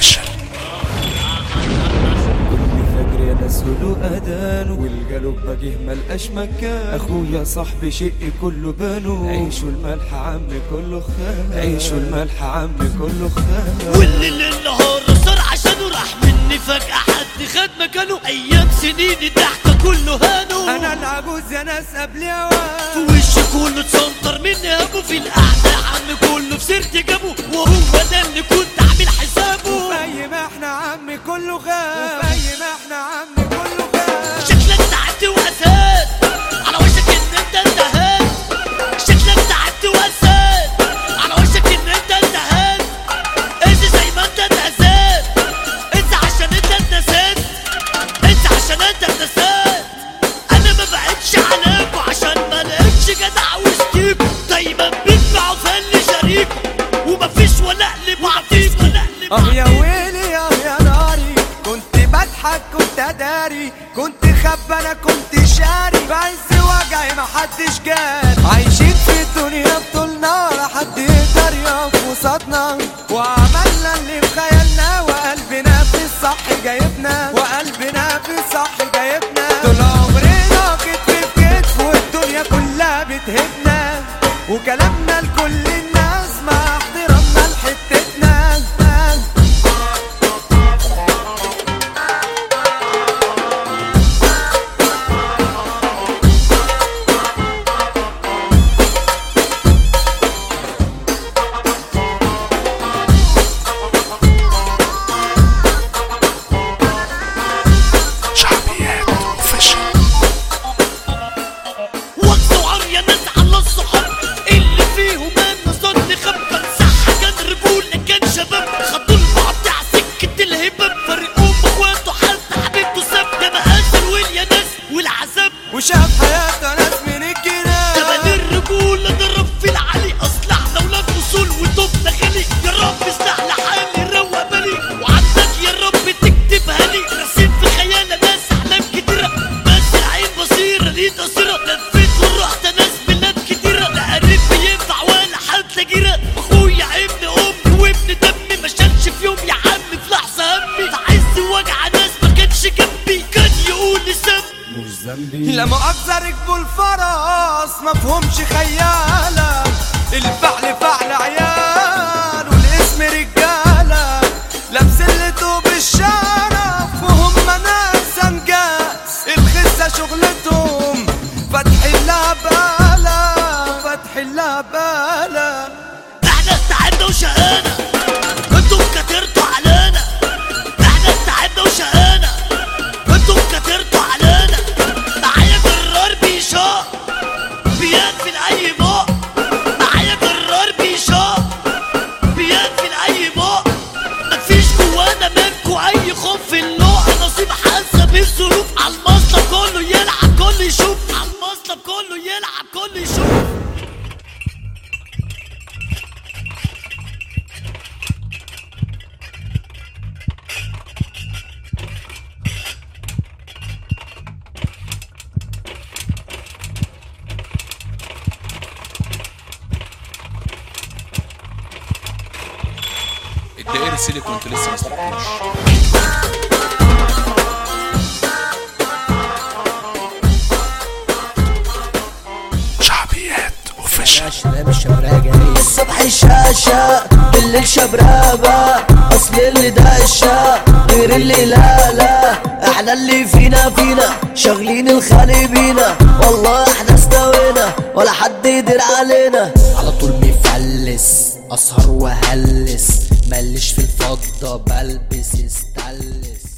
اوفيشال كل فجر يا ناس له اذان والجلوب بجه ملقاش مكان اخويا صاحبي شقي كله بانو عيشوا الملح عمي كله خان عيشوا الملح عمي كله خان واللي النهار صار عشانه راح مني فجأة حد خد مكانه أيام سنيني تحت كله هانو انا العجوز يا ناس قبل اوان في وشي كله اتسنطر مني هابو في القعدة عم كله في سيرتي جابه وهو ده اللي كنت عامل حسابه زي ما احنا عمي كله غاب زي ما احنا عمي كله غاب شكلك تعبت وأساد على وشك إن أنت انتهيت شكلك تعبت وأساد على وشك إن أنت انتهيت انسى زي ما أنت اتأذيت انسى عشان أنت اتنسيت انسى عشان أنت اتنسيت أنا ما بعدش عليكوا عشان ما لقيتش جدع وستيب دايما بيتبعوا فن شريك ومفيش ولا قلب عطيب ولا قلب اه يا ويلي اه يا ناري كنت بضحك كنت اداري كنت خب انا كنت شاري بعز وجعي محدش جاري عايشين في الدنيا بطول نار حد يقدر يقف قصادنا وعملنا اللي في خيالنا وقلبنا في الصح جايبنا وقلبنا في الصح جايبنا طول عمرنا كتف في كتف والدنيا كلها بتهبنا وكلامنا لكل الناس مع احترامنا لحتتنا شعبيات اوفيشال وقت وعر يا ناس على الصحاب اللي فيهم انا صد خب كان صح كان رجولة كان شباب خدوا البعض على سكة الهباب فرقوهم اخواته حتى حبيبته ساب ده مقاسر واليا ناس والعذاب وشاف حياته ناس من الجيران جبل الرجولة ضرب في العلي اصلحنا ولاد اصول وتوبنا غالي يا رب اصلح لحالي روق بالي وعندك يا رب تكتبها لي رسيت في خيالة ناس احلام كتيرة بس العين بصيرة ليه قصيرة لفيت ورحت ناس بلاد كتيرة لا قريب بينفع ولا حد جيرة اخويا ابن امي وابن دمي ما شالش في يوم يا عم في لحظة همي في عز وجع ناس ما كانش جنبي كان يقول لي سم مش ذنبي لا مؤاخذة ركبوا الفرس مفهومش خيالة الفعل فعل عيال والاسم رجالة لابس اللي توب الشرف وهم ناس انجاز الخسة شغلتهم فتح اللعبالة فتح اللعبالة احنا تعبنا وشقانا انتوا كترتوا علينا احنا تعبنا وشقانا انتوا كترتوا علينا معايا جرار بيشاق بيقفل اي بق معايا جرار بيشاق بيقفل اي بق مفيش جوانا منكو اي خوف في اللوع نصيب حسب الظروف على المصلب كله يلعب كله يشوف على المصلب كله يلعب كله يشوف الدائري سيليكون انتوا لسه ما سمعتوش شعبيات اوفيشال الصبح شاشة بالليل شبرابة أصل اللي داشة غير اللي لا لا احنا اللي فينا فينا شغلين الخالي بينا والله احنا استوينا ولا حد يدير علينا على طول بيفلس اسهر وهلس ماليش في الفضة بلبس استلس